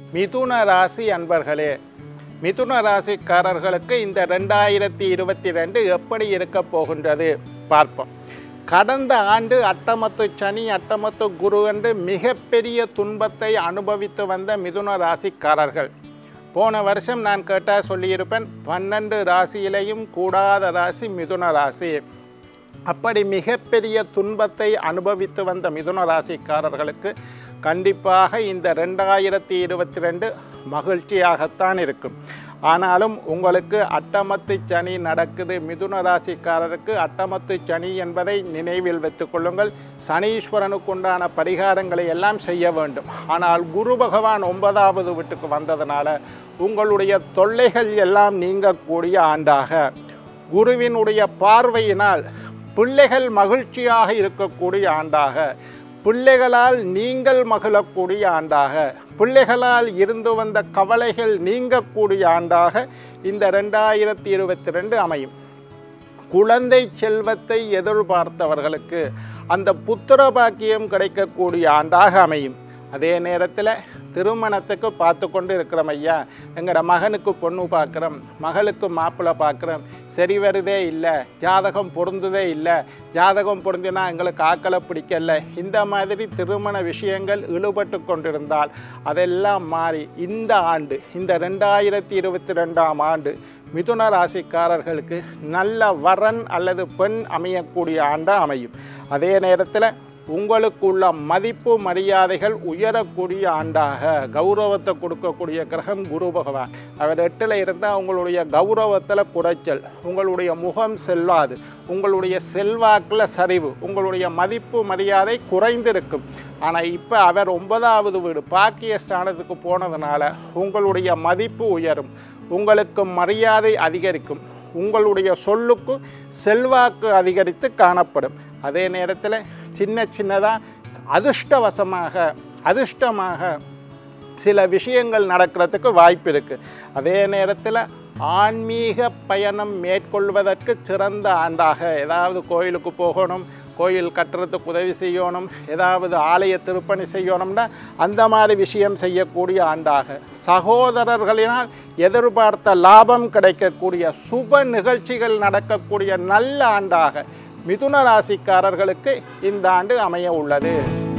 மிதுன ராசி அன்பர்களே மிதுன ராசிக்காரர்களுக்கு இந்த ரெண்டாயிரத்தி இருபத்தி ரெண்டு எப்படி இருக்க போகின்றது பார்ப்போம் கடந்த ஆண்டு அட்டமத்து சனி அட்டமத்து குரு என்று மிகப்பெரிய துன்பத்தை அனுபவித்து வந்த மிதுன ராசிக்காரர்கள் போன வருஷம் நான் கேட்டால் சொல்லியிருப்பேன் பன்னெண்டு ராசியிலையும் கூடாத ராசி மிதுன ராசி அப்படி மிகப்பெரிய துன்பத்தை அனுபவித்து வந்த மிதுன ராசிக்காரர்களுக்கு கண்டிப்பாக இந்த ரெண்டாயிரத்தி இருபத்தி ரெண்டு மகிழ்ச்சியாகத்தான் இருக்கும் ஆனாலும் உங்களுக்கு அட்டமத்து சனி நடக்குது மிதுன ராசிக்காரருக்கு அட்டமத்து சனி என்பதை நினைவில் வைத்துக் கொள்ளுங்கள் சனீஸ்வரனுக்குண்டான பரிகாரங்களை எல்லாம் செய்ய வேண்டும் ஆனால் குரு பகவான் ஒன்பதாவது வீட்டுக்கு வந்ததனால உங்களுடைய தொல்லைகள் எல்லாம் நீங்கக்கூடிய ஆண்டாக குருவினுடைய பார்வையினால் பிள்ளைகள் மகிழ்ச்சியாக இருக்கக்கூடிய ஆண்டாக பிள்ளைகளால் நீங்கள் மகிழக்கூடிய ஆண்டாக பிள்ளைகளால் இருந்து வந்த கவலைகள் நீங்கக்கூடிய ஆண்டாக இந்த ரெண்டாயிரத்தி இருபத்தி ரெண்டு அமையும் குழந்தை செல்வத்தை எதிர்பார்த்தவர்களுக்கு அந்த புத்திர பாக்கியம் கிடைக்கக்கூடிய ஆண்டாக அமையும் அதே நேரத்தில் திருமணத்துக்கு பார்த்து கொண்டு இருக்கிறோம் ஐயா எங்களோட மகனுக்கு பொண்ணு பார்க்குறோம் மகளுக்கு மாப்பிள்ளை பார்க்குறோம் சரி வருதே இல்லை ஜாதகம் பொருந்துதே இல்லை ஜாதகம் பொருந்தினா எங்களுக்கு ஆக்களை பிடிக்கல இந்த மாதிரி திருமண விஷயங்கள் இழுபட்டு கொண்டிருந்தால் அதெல்லாம் மாறி இந்த ஆண்டு இந்த ரெண்டாயிரத்தி இருபத்தி ரெண்டாம் ஆண்டு மிதுன ராசிக்காரர்களுக்கு நல்ல வரன் அல்லது பெண் அமையக்கூடிய ஆண்டாக அமையும் அதே நேரத்தில் உங்களுக்குள்ள மதிப்பு மரியாதைகள் உயரக்கூடிய ஆண்டாக கௌரவத்தை கொடுக்கக்கூடிய கிரகம் குரு பகவான் அவர் எட்டில் இருந்தால் உங்களுடைய கௌரவத்தில் குறைச்சல் உங்களுடைய முகம் செல்லாது உங்களுடைய செல்வாக்கில் சரிவு உங்களுடைய மதிப்பு மரியாதை குறைந்திருக்கும் ஆனால் இப்போ அவர் ஒன்பதாவது வீடு பாக்கிய ஸ்தானத்துக்கு போனதுனால உங்களுடைய மதிப்பு உயரும் உங்களுக்கு மரியாதை அதிகரிக்கும் உங்களுடைய சொல்லுக்கு செல்வாக்கு அதிகரித்து காணப்படும் அதே நேரத்தில் சின்ன சின்னதாக அதிர்ஷ்டவசமாக அதிர்ஷ்டமாக சில விஷயங்கள் நடக்கிறதுக்கு வாய்ப்பு இருக்குது அதே நேரத்தில் ஆன்மீக பயணம் மேற்கொள்வதற்கு சிறந்த ஆண்டாக ஏதாவது கோயிலுக்கு போகணும் கோயில் கட்டுறதுக்கு உதவி செய்யணும் ஏதாவது ஆலய திருப்பணி செய்யணும்னா அந்த மாதிரி விஷயம் செய்யக்கூடிய ஆண்டாக சகோதரர்களினால் எதிர்பார்த்த லாபம் கிடைக்கக்கூடிய சுப நிகழ்ச்சிகள் நடக்கக்கூடிய நல்ல ஆண்டாக மிதுன ராசிக்காரர்களுக்கு இந்த ஆண்டு அமைய உள்ளது